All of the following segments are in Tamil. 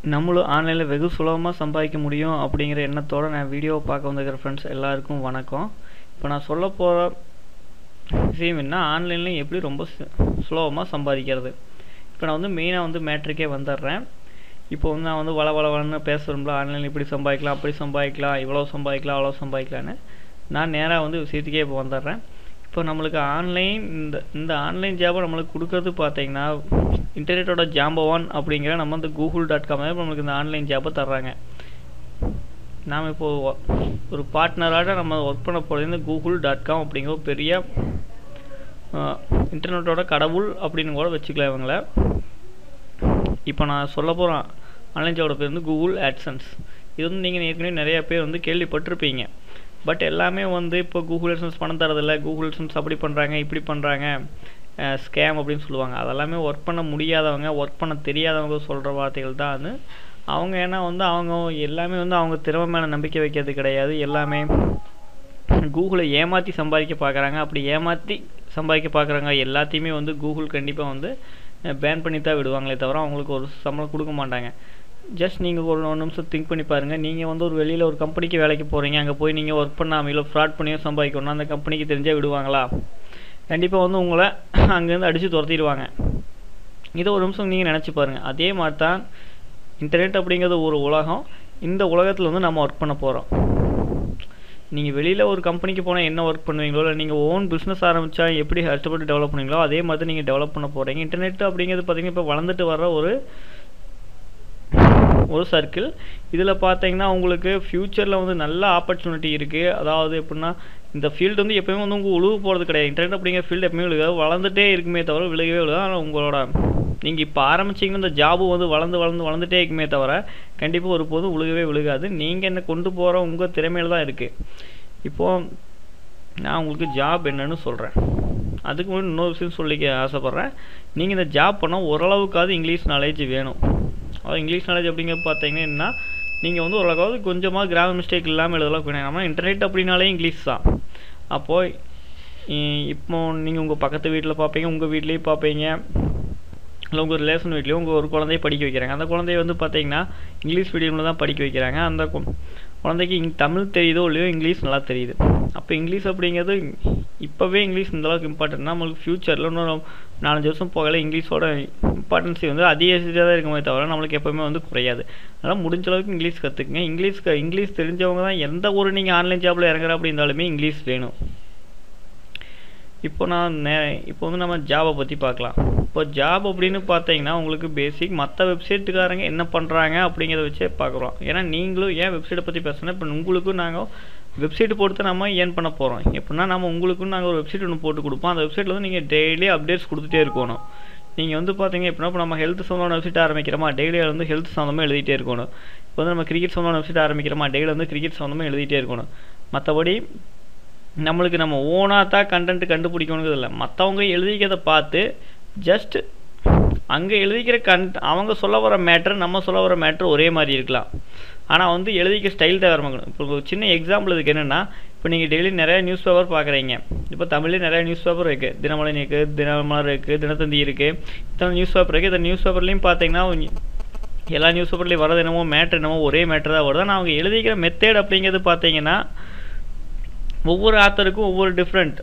நம்மளும் ஆன்லைனில் வெகு சுலபமாக சம்பாதிக்க முடியும் அப்படிங்கிற எண்ணத்தோடு நான் வீடியோவை பார்க்க வந்திருக்கிற ஃப்ரெண்ட்ஸ் எல்லாருக்கும் வணக்கம் இப்போ நான் சொல்ல போகிற விஷயம் என்ன ஆன்லைனில் எப்படி ரொம்ப சுலபமாக சம்பாதிக்கிறது இப்போ நான் வந்து மெயினாக வந்து மேட்ரிக்கே வந்துடுறேன் இப்போ வந்து நான் வந்து வள வள வளன்னு பேசுகிறோம்ல ஆன்லைனில் இப்படி சம்பாதிக்கலாம் அப்படி சம்பாதிக்கலாம் இவ்வளோ சம்பாதிக்கலாம் அவ்வளோ சம்பாதிக்கலான்னு நான் நேராக வந்து விஷயத்துக்கே இப்போ வந்துடுறேன் இப்போ நம்மளுக்கு ஆன்லைன் இந்த இந்த ஆன்லைன் ஜாபை நம்மளுக்கு கொடுக்கறது பார்த்தீங்கன்னா இன்டர்நெட்டோட ஜாம்பவான் அப்படிங்கிற நம்ம வந்து கூகுள் டாட் காம் நம்மளுக்கு இந்த ஆன்லைன் ஜாபை தர்றாங்க நாம் இப்போது ஒரு பார்ட்னராக நம்ம ஒர்க் பண்ண போகிறது இந்த கூகுள் டாட் காம் அப்படிங்கிற ஒரு பெரிய இன்டர்நெட்டோட கடவுள் அப்படின்னு கூட வச்சுக்கலாம் இவங்கள இப்போ நான் சொல்ல போகிறேன் ஆன்லைன் ஜாபோட பேர் வந்து கூகுள் ஆட்சன்ஸ் இது வந்து நீங்கள் ஏற்கனவே நிறைய பேர் வந்து கேள்விப்பட்டிருப்பீங்க பட் எல்லாமே வந்து இப்போ கூகுள் எட்சன்ஸ் பணம் தரதில்ல கூகுள் எட்சன்ஸ் அப்படி பண்ணுறாங்க இப்படி பண்ணுறாங்க ஸ்கேம் அப்படின்னு சொல்லுவாங்க அதெல்லாமே ஒர்க் பண்ண முடியாதவங்க ஒர்க் பண்ண தெரியாதவங்க சொல்கிற வார்த்தைகள் தான் அது அவங்க ஏன்னா வந்து அவங்க எல்லாமே வந்து அவங்க திறமை மேலே நம்பிக்கை வைக்கிறது கிடையாது எல்லாமே கூகுளை ஏமாற்றி சம்பாதிக்க பார்க்குறாங்க அப்படி ஏமாற்றி சம்பாதிக்க பார்க்குறாங்க எல்லாத்தையுமே வந்து கூகுள் கண்டிப்பாக வந்து பேன் பண்ணி தான் விடுவாங்களே தவிர அவங்களுக்கு ஒரு சம்பளம் கொடுக்க மாட்டாங்க ஜஸ்ட் நீங்கள் ஒரு ஒரு நிமிஷம் திங்க் பண்ணி பாருங்கள் நீங்கள் வந்து ஒரு வெளியில் ஒரு கம்பெனிக்கு வேலைக்கு போகிறீங்க அங்கே போய் நீங்கள் ஒர்க் பண்ணாமையோ ஃப்ராட் பண்ணியோ சம்பாதிக்கணும் அந்த கம்பெனிக்கு தெரிஞ்சே விடுவாங்களா கண்டிப்பாக வந்து உங்களை அங்கேருந்து அடித்து துரத்திடுவாங்க இதை ஒரு நிமிஷம் நீங்கள் நினச்சி பாருங்கள் அதே மாதிரி தான் இன்டர்நெட் அப்படிங்கிறது ஒரு உலகம் இந்த உலகத்தில் வந்து நம்ம ஒர்க் பண்ண போகிறோம் நீங்கள் வெளியில் ஒரு கம்பெனிக்கு போனால் என்ன ஒர்க் பண்ணுவீங்களோ இல்லை நீங்கள் ஓன் பிஸ்னஸ் ஆரம்பித்தா எப்படி கஷ்டப்பட்டு டெவலப் பண்ணுவீங்களோ அதே மாதிரி நீங்கள் டெவலப் பண்ண போகிறீங்க இன்டர்நெட் அப்படிங்கிறது பார்த்திங்கன்னா இப்போ வளர்ந்துட்டு வர ஒரு ஒரு சர்க்கிள் இதில் பார்த்தீங்கன்னா உங்களுக்கு ஃப்யூச்சரில் வந்து நல்ல ஆப்பர்ச்சுனிட்டி இருக்குது அதாவது எப்படின்னா இந்த ஃபீல்டு வந்து எப்போயுமே வந்து உங்கள் உழுவு போகிறது கிடையாது இன்டர்நெட் அப்படிங்கிற ஃபீல்டு எப்பவுமே விழுகாது வளர்ந்துட்டே இருக்குமே தவிர விழுகவே விழுகாது ஆனால் உங்களோட நீங்கள் இப்போ ஆரம்பிச்சிங்கன்னா இந்த ஜாபு வந்து வளர்ந்து வளர்ந்து வளர்ந்துட்டே இருக்குமே தவிர கண்டிப்பாக ஒரு போதும் விழுகவே விழுகாது நீங்கள் என்ன கொண்டு போகிற உங்கள் திறமையில் தான் இருக்குது இப்போது நான் உங்களுக்கு ஜாப் என்னன்னு சொல்கிறேன் அதுக்கு முன்னாடி இன்னொரு விஷயம் சொல்லிக்க ஆசைப்பட்றேன் நீங்கள் இந்த ஜாப் பண்ணால் ஓரளவுக்காவது இங்கிலீஷ் நாலேஜ் வேணும் அதாவது இங்கிலீஷ் நாலேஜ் அப்படிங்கிறது பார்த்தீங்கன்னா நீங்கள் வந்து ஓரளவுக்காவது கொஞ்சமாக கிராமர் மிஸ்டேக் இல்லாமல் எழுதலாம் வேணும் நம்ம இன்டர்நெட் அப்படின்னாலே இங்கிலீஷ் தான் அப்போது இப்போ நீங்கள் உங்கள் பக்கத்து வீட்டில் பார்ப்பீங்க உங்கள் வீட்லேயும் பார்ப்பீங்க இல்லை உங்கள் ரிலேஷன் வீட்லேயும் உங்கள் ஒரு குழந்தைய படிக்க வைக்கிறாங்க அந்த குழந்தைய வந்து பார்த்தீங்கன்னா இங்கிலீஷ் மீடியமில் தான் படிக்க வைக்கிறாங்க அந்த குழந்தைக்கு இங் தமிழ் தெரியுதோ இல்லையோ இங்கிலீஷ் நல்லா தெரியுது அப்போ இங்கிலீஷ் அப்படிங்கிறது இப்போவே இங்கிலீஷ் இந்தளவுக்கு இம்பார்ட்டன்ட்னா நம்மளுக்கு ஃப்யூச்சரில் இன்னும் நாலஞ்சு வருஷம் போகல இங்கிலீஷோட இம்பார்ட்டன்ஸி வந்து அதிகரிச்சுட்டே தான் இருக்குமே தவிர நம்மளுக்கு எப்போவுமே வந்து குறையாது அதனால் முடிஞ்ச அளவுக்கு இங்கிலீஷ் கற்றுக்குங்க இங்கிலீஷ் இங்கிலீஷ் தெரிஞ்சவங்க தான் எந்த ஒரு நீங்கள் ஆன்லைன் ஜாப்பில் இறங்குற அப்படி இருந்தாலுமே இங்கிலீஷ் வேணும் இப்போ நான் நே இப்போ வந்து நம்ம ஜாபை பற்றி பார்க்கலாம் இப்போ ஜாப் அப்படின்னு பார்த்தீங்கன்னா உங்களுக்கு பேசிக் மற்ற வெப்சைட்டுக்காரங்க என்ன பண்ணுறாங்க அப்படிங்கிறத வச்சே பார்க்குறோம் ஏன்னா நீங்களும் ஏன் வெப்சைட்டை பற்றி பேசுனா இப்போ உங்களுக்கும் நாங்கள் வெப்சைட் போட்டு நம்ம ஏன் பண்ண போகிறோம் எப்படின்னா நம்ம உங்களுக்கும் நாங்கள் ஒரு வெப்சைட் ஒன்று போட்டு கொடுப்போம் அந்த வெப்சைட்டில் வந்து நீங்கள் டெய்லி அப்டேட்ஸ் கொடுத்துட்டே இருக்கணும் நீங்கள் வந்து பார்த்தீங்க எப்படின்னா இப்போ நம்ம ஹெல்த் சம்மந்தமான வெப்சைட் ஆரம்பிக்கிறோமா டெய்லி வந்து ஹெல்த் சம்மந்தமாக எழுதிட்டே இருக்கணும் இப்போ வந்து நம்ம கிரிக்கெட் சம்மந்தமான வெப்சைட் ஆரம்பிக்கிறோமா டெய்லி வந்து கிரிக்கெட் சம்மந்தமாக எழுதிட்டே இருக்கணும் மற்றபடி நம்மளுக்கு நம்ம ஓனாக தான் கண்டென்ட் கண்டுபிடிக்கணுங்கிறது இல்லை மற்றவங்க எழுதிக்கிறத பார்த்து ஜஸ்ட் அங்கே எழுதிக்கிற கன் அவங்க சொல்ல வர மேட்ரு நம்ம சொல்ல வர மேட்ரு ஒரே மாதிரி இருக்கலாம் ஆனால் வந்து எழுதிக்க ஸ்டைல் தான் வேறு இப்போ ஒரு சின்ன எக்ஸாம்பிள் இதுக்கு என்னென்னா இப்போ நீங்கள் டெய்லி நிறைய நியூஸ் பேப்பர் பார்க்குறீங்க இப்போ தமிழ்லேயே நிறைய நியூஸ் பேப்பர் இருக்குது தினமலன் இருக்குது தினமலர் இருக்குது தினத்தந்தி இருக்குது இத்தனை நியூஸ் பேப்பர் இருக்குது இந்த நியூஸ் பேப்பர்லேயும் பார்த்தீங்கன்னா எல்லா நியூஸ் பேப்பர்லேயும் வரது என்னமோ மேட்ரு என்னமோ ஒரே மேட்ரு தான் வருது ஆனால் அவங்க எழுதிக்கிற மெத்தேட் அப்படிங்கிறது பார்த்தீங்கன்னா ஒவ்வொரு ஆத்தருக்கும் ஒவ்வொரு டிஃப்ரெண்ட்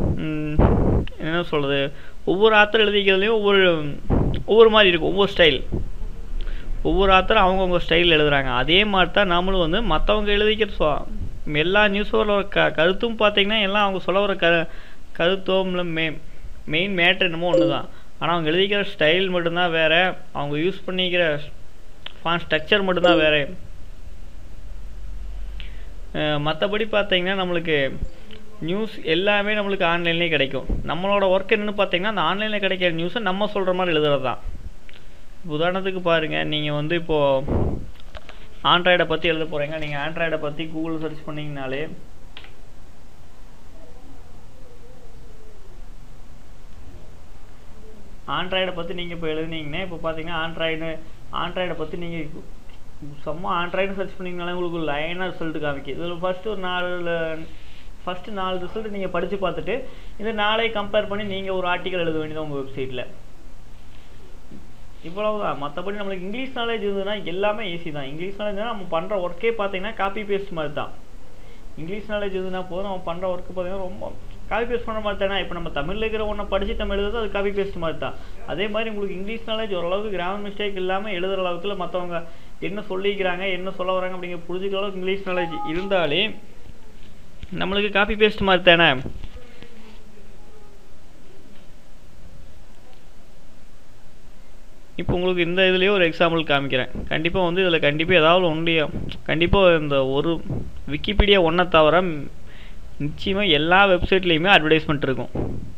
என்ன சொல்கிறது ஒவ்வொரு ஆத்தர் எழுதிக்கிறதுலையும் ஒவ்வொரு ஒவ்வொரு மாதிரி இருக்கும் ஒவ்வொரு ஸ்டைல் ஒவ்வொரு ஆத்தரும் அவங்கவுங்க ஸ்டைலில் எழுதுகிறாங்க அதே மாதிரி தான் நம்மளும் வந்து மற்றவங்க எழுதிக்கிற சொ எல்லா நியூஸ் பேப்பரில் க கருத்தும் பார்த்தீங்கன்னா எல்லாம் அவங்க சொல்ல வர க கருத்தோ இல்லை மே மெயின் மேட்ரு என்னமோ ஒன்று தான் ஆனால் அவங்க எழுதிக்கிற ஸ்டைல் மட்டும்தான் வேறு அவங்க யூஸ் பண்ணிக்கிற ஃபான் ஸ்ட்ரக்சர் மட்டும்தான் வேறு மற்றபடி பார்த்தீங்கன்னா நம்மளுக்கு நியூஸ் எல்லாமே நம்மளுக்கு ஆன்லைன்லேயே கிடைக்கும் நம்மளோட ஒர்க் என்னென்னு பார்த்தீங்கன்னா அந்த ஆன்லைனில் கிடைக்கிற நியூஸை நம்ம சொல்கிற மாதிரி எழுதுறது தான் உதாரணத்துக்கு பாருங்கள் நீங்கள் வந்து இப்போது ஆண்ட்ராய்டை பற்றி எழுத போகிறீங்க நீங்கள் ஆண்ட்ராய்டை பற்றி கூகுள் சர்ச் பண்ணிங்கனாலே ஆண்ட்ராய்டை பற்றி நீங்கள் இப்போ எழுதுனீங்கன்னா இப்போ பார்த்தீங்கன்னா ஆண்ட்ராய்டு ஆண்ட்ராய்டை பற்றி நீங்கள் சும்மா ஆண்ட்ராய்டு சர்ச் பண்ணிங்கனாலே உங்களுக்கு லைனாக ரிசல்ட் காமிக்குது இதில் ஃபஸ்ட்டு ஒரு நாலு ஃபஸ்ட்டு நாலு ரிசல்ட் நீங்கள் படித்து பார்த்துட்டு இந்த நாளை கம்பேர் பண்ணி நீங்கள் ஒரு ஆர்டிக்கல் எழுத வேண்டியது உங்கள் வெப்சைட்டில் இவ்வளவுதான் மற்றபடி நம்மளுக்கு இங்கிலீஷ் நாலேஜ் இருந்ததுன்னா எல்லாமே ஈஸி தான் இங்கிலீஷ் நாலேஜ் நம்ம பண்ணுற ஒர்க்கே பார்த்தீங்கன்னா காப்பி பேஸ்ட் மாதிரி தான் இங்கிலீஷ் நாலேஜ் இருந்ததுன்னா போதும் நம்ம பண்ணுற ஒர்க்கு பார்த்தீங்கன்னா ரொம்ப காப்பி பேஸ்ட் பண்ணுற மாதிரி தானே இப்போ நம்ம தமிழில் இருக்கிற ஒன்றை படித்து தமிழ் எழுதுறது அது காப்பி பேஸ்ட் மாதிரி தான் அதே மாதிரி உங்களுக்கு இங்கிலீஷ் நாலேஜ் ஓரளவுக்கு கிராமர் மிஸ்டேக் இல்லாமல் எழுதுகிற அளவுக்கு மற்றவங்க என்ன சொல்லிக்கிறாங்க என்ன சொல்ல வராங்க அப்படிங்கிற புரிஞ்சுக்கிற அளவுக்கு இங்கிலீஷ் நாலேஜ் இருந்தாலே நம்மளுக்கு காப்பி பேஸ்ட் மாதிரி தானே இப்போ உங்களுக்கு இந்த இதுலேயே ஒரு எக்ஸாம்பிள் காமிக்கிறேன் கண்டிப்பாக வந்து இதில் கண்டிப்பாக ஏதாவது ஒன்றிய கண்டிப்பாக இந்த ஒரு விக்கிபீடியா ஒன்றை தவிர நிச்சயமாக எல்லா வெப்சைட்லேயுமே அட்வர்டைஸ்மெண்ட் இருக்கும்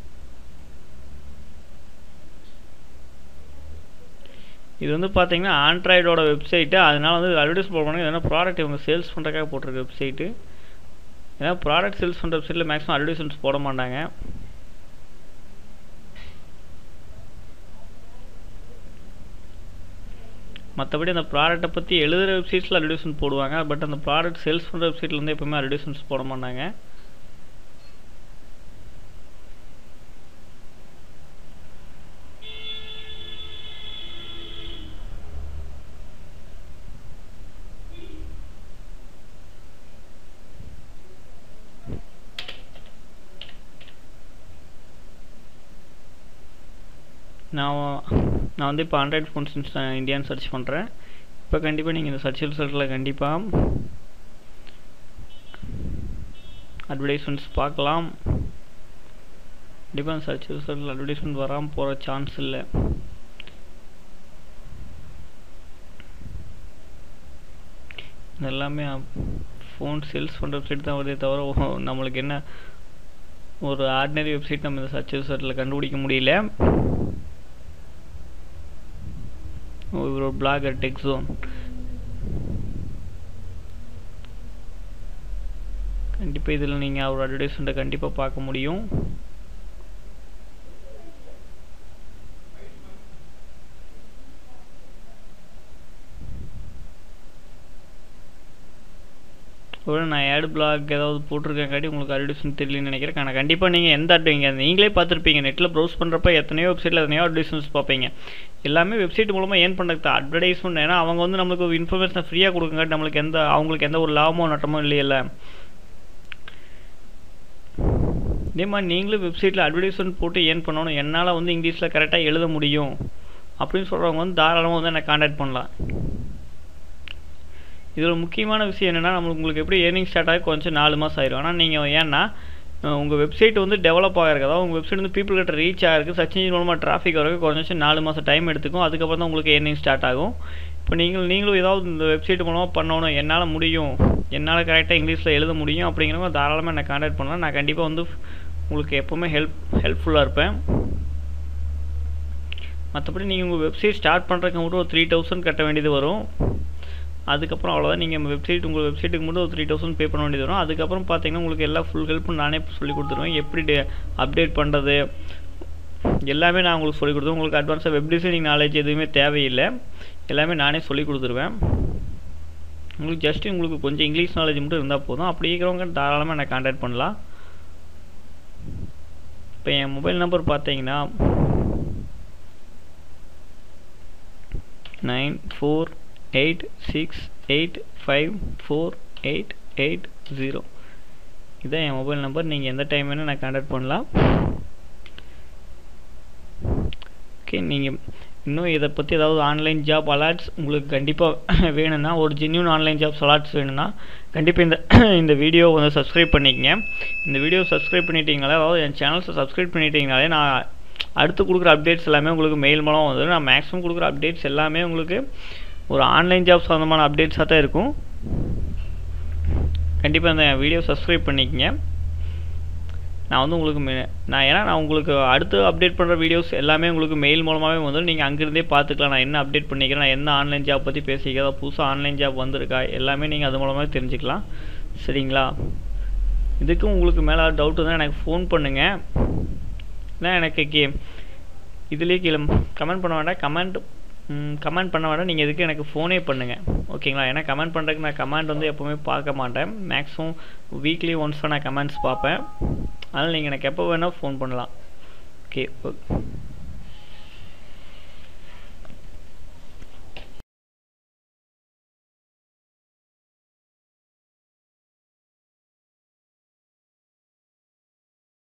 இது வந்து பார்த்தீங்கன்னா ஆண்ட்ராய்டோட வெப்சைட்டு அதனால வந்து அட்வர்டைஸ் போடுவாங்க ஏன்னா ப்ராடக்ட் இவங்க சேல்ஸ் பண்ணுறக்காக போட்டிருக்க வெப்சைட்டு ஏன்னா ப்ராடக்ட் சேல்ஸ் பண்ணுற வெப்சைட்டில் மேக்ஸிமம் அட்வர்டைஸ்மெண்ட்ஸ் போட மாட்டாங்க மற்றபடி அந்த ப்ராடக்ட்டை பற்றி எழுதுகிற வெப்சைட்ஸில் அட்வர்டைஸ்மெண்ட் போடுவாங்க பட் அந்த ப்ராடக்ட் சேல்ஸ் பண்ணுற வெப்சைட்டில் வந்து எப்போவுமே அட்வர்டைஸ்மெண்ட்ஸ் போட மாட்டாங்க நான் நான் வந்து இப்போ ஆண்ட்ராய்ட் ஃபோன்ஸ் இந்தியான்னு சர்ச் பண்ணுறேன் இப்போ கண்டிப்பாக நீங்கள் இந்த சர்ச் ரிசல்ட்டில் கண்டிப்பாக அட்வர்டைஸ்மெண்ட்ஸ் பார்க்கலாம் கண்டிப்பாக அந்த சர்ச் ரிசல்ட்டில் அட்வர்டைஸ்மெண்ட் வராமல் போகிற சான்ஸ் இல்லை எல்லாமே ஃபோன் சேல்ஸ் பண்ணுற வெப்சைட் தான் வருதே தவிர நம்மளுக்கு என்ன ஒரு ஆர்டினரி வெப்சைட் நம்ம இந்த சர்ச் ரிசல்ட்டில் கண்டுபிடிக்க முடியல ஒரு பிளாகர் டெக் ஜோன் கண்டிப்பாக இதில் நீங்கள் அவர் அட்வர்டைஸ்மெண்ட்டை கண்டிப்பாக பார்க்க முடியும் ஒரு நான் ஆட் பிளாக் ஏதாவது போட்டிருக்கேங்காட்டி உங்களுக்கு அட்வர்டைஸ்மெண்ட் தெரியலன்னு நினைக்கிறேன் ஆனால் கண்டிப்பாக நீங்கள் எந்த அட்வைங்க நீங்களே பார்த்துருப்பீங்க நெட்டில் ப்ரௌஸ் பண்ணுறப்ப எத்தனையோ வெப்சைட்டில் எத்தனையோ அட்வர்டைஸ்மெண்ட்ஸ் பார்ப்பீங்க எல்லாமே வெப்சைட் மூலமாக ஏன் பண்ணுறது அட்வர்டைஸ்மெண்ட் ஏன்னா அவங்க வந்து நம்மளுக்கு ஒரு இன்ஃபர்மேஷனை ஃப்ரீயாக கொடுக்குங்காட்டி நம்மளுக்கு எந்த அவங்களுக்கு எந்த ஒரு லாபமோ நட்டமோ இல்லையில்ல இதே மாதிரி நீங்களும் வெப்சைட்டில் அட்வர்டைஸ்மெண்ட் போட்டு ஏன் பண்ணணும் என்னால் வந்து இங்கிலீஷில் கரெக்டாக எழுத முடியும் அப்படின்னு சொல்கிறவங்க வந்து தாராளமாக வந்து என்னை காண்டாக்ட் பண்ணலாம் இதில் முக்கியமான விஷயம் என்னென்னா நம்மளுக்கு உங்களுக்கு எப்படி ஏர்னிங் ஸ்டார்ட் ஆகி கொஞ்சம் நாலு மாதம் ஆயிரும் ஆனால் நீங்கள் ஏன்னா உங்கள் வெப்சைட் வந்து டெவலப் ஆகிருக்கு அதாவது உங்கள் வெப்சைட் வந்து பீப்புள் கிட்ட ரீச் ஆகிருக்கு சர்ச் இன்ஜின் மூலமாக டிராஃபிக் வரக்கு குறைஞ்சி நாலு மாதம் டைம் எடுத்துக்கும் அதுக்கப்புறம் தான் உங்களுக்கு ஏர்னிங் ஸ்டார்ட் ஆகும் இப்போ நீங்கள் நீங்களும் ஏதாவது இந்த வெப்சைட் மூலமாக பண்ணணும் என்னால் முடியும் என்னால் கரெக்டாக இங்கிலீஷில் எழுத முடியும் அப்படிங்கிறவங்க தாராளமாக என்னை காண்டாக்ட் பண்ணலாம் நான் கண்டிப்பாக வந்து உங்களுக்கு எப்போவுமே ஹெல்ப் ஹெல்ப்ஃபுல்லாக இருப்பேன் மற்றபடி நீங்கள் உங்கள் வெப்சைட் ஸ்டார்ட் பண்ணுறதுக்கு மட்டும் ஒரு த்ரீ தௌசண்ட் கட்ட வேண்டியது வரும் அதுக்கப்புறம் அவ்வளோதான் நீங்கள் வெப்சைட் உங்கள் வெப்சைட்டுக்கு மட்டும் ஒரு த்ரீ தௌசண்ட் பே பண்ண வேண்டியது வரும் அதுக்கப்புறம் பார்த்தீங்கன்னா உங்களுக்கு எல்லா ஃபுல் ஹெல்ப்பும் நானே சொல்லி கொடுத்துருவேன் எப்படி அப்டேட் பண்ணுறது எல்லாமே நான் உங்களுக்கு சொல்லி கொடுத்துருவேன் உங்களுக்கு அட்வான்ஸாக வெப் டிசைனிங் நாலேஜ் எதுவுமே தேவையில்லை எல்லாமே நானே சொல்லி கொடுத்துருவேன் உங்களுக்கு ஜஸ்ட் உங்களுக்கு கொஞ்சம் இங்கிலீஷ் நாலேஜ் மட்டும் இருந்தால் போதும் அப்படி இருக்கிறவங்க தாராளமாக என்னை கான்டாக்ட் பண்ணலாம் இப்போ என் மொபைல் நம்பர் பார்த்தீங்கன்னா nine four eight six eight five four eight eight zero இதான் என் மொபைல் நம்பர் நீங்கள் எந்த டைம் வேணால் நான் கான்டாக்ட் பண்ணலாம் ஓகே நீங்கள் இன்னும் இதை பற்றி ஏதாவது ஆன்லைன் ஜாப் அலாட்ஸ் உங்களுக்கு கண்டிப்பாக வேணும்னா ஒரு ஜென்யூன் ஆன்லைன் ஜாப்ஸ் அலாட்ஸ் வேணும்னா கண்டிப்பாக இந்த இந்த வீடியோ வந்து சப்ஸ்கிரைப் பண்ணிக்கங்க இந்த வீடியோ சப்ஸ்கிரைப் பண்ணிட்டீங்களே அதாவது என் சேனல்ஸை சப்ஸ்கிரைப் பண்ணிட்டீங்கனாலே நான் அடுத்து கொடுக்குற அப்டேட்ஸ் எல்லாமே உங்களுக்கு மெயில் மூலம் வந்துடும் நான் மேக்ஸிமம் கொடுக்குற அப்டேட்ஸ் எல்லாமே உங்களுக்கு ஒரு ஆன்லைன் ஜாப் சம்மந்தமான அப்டேட்ஸாக தான் இருக்கும் கண்டிப்பாக இந்த வீடியோ சப்ஸ்கிரைப் பண்ணிக்கங்க நான் வந்து உங்களுக்கு நான் ஏன்னா நான் உங்களுக்கு அடுத்து அப்டேட் பண்ணுற வீடியோஸ் எல்லாமே உங்களுக்கு மெயில் மூலமாகவே வந்துடும் நீங்கள் அங்கேருந்தே பார்த்துக்கலாம் நான் என்ன அப்டேட் பண்ணிக்கிறேன் நான் என்ன ஆன்லைன் ஜாப் பற்றி பேசிக்கிறதா புதுசாக ஆன்லைன் ஜாப் வந்திருக்கா எல்லாமே நீங்கள் அது மூலமாக தெரிஞ்சுக்கலாம் சரிங்களா இதுக்கும் உங்களுக்கு மேலே டவுட் தான் எனக்கு ஃபோன் பண்ணுங்கள் இல்லை எனக்கு கே இதுலேயே கீழே கமெண்ட் பண்ண வேண்டாம் கமெண்ட் கமெண்ட் பண்ண வேண்டாம் நீங்கள் எதுக்கு எனக்கு ஃபோனே பண்ணுங்கள் ஓகேங்களா ஏன்னா கமெண்ட் பண்ணுறதுக்கு நான் கமெண்ட் வந்து எப்போவுமே பார்க்க மாட்டேன் மேக்ஸிமம் வீக்லி ஒன்ஸ் நான் கமெண்ட்ஸ் பார்ப்பேன் அதனால் நீங்கள் எனக்கு எப்போ வேணால் ஃபோன் பண்ணலாம் ஓகே ஓகே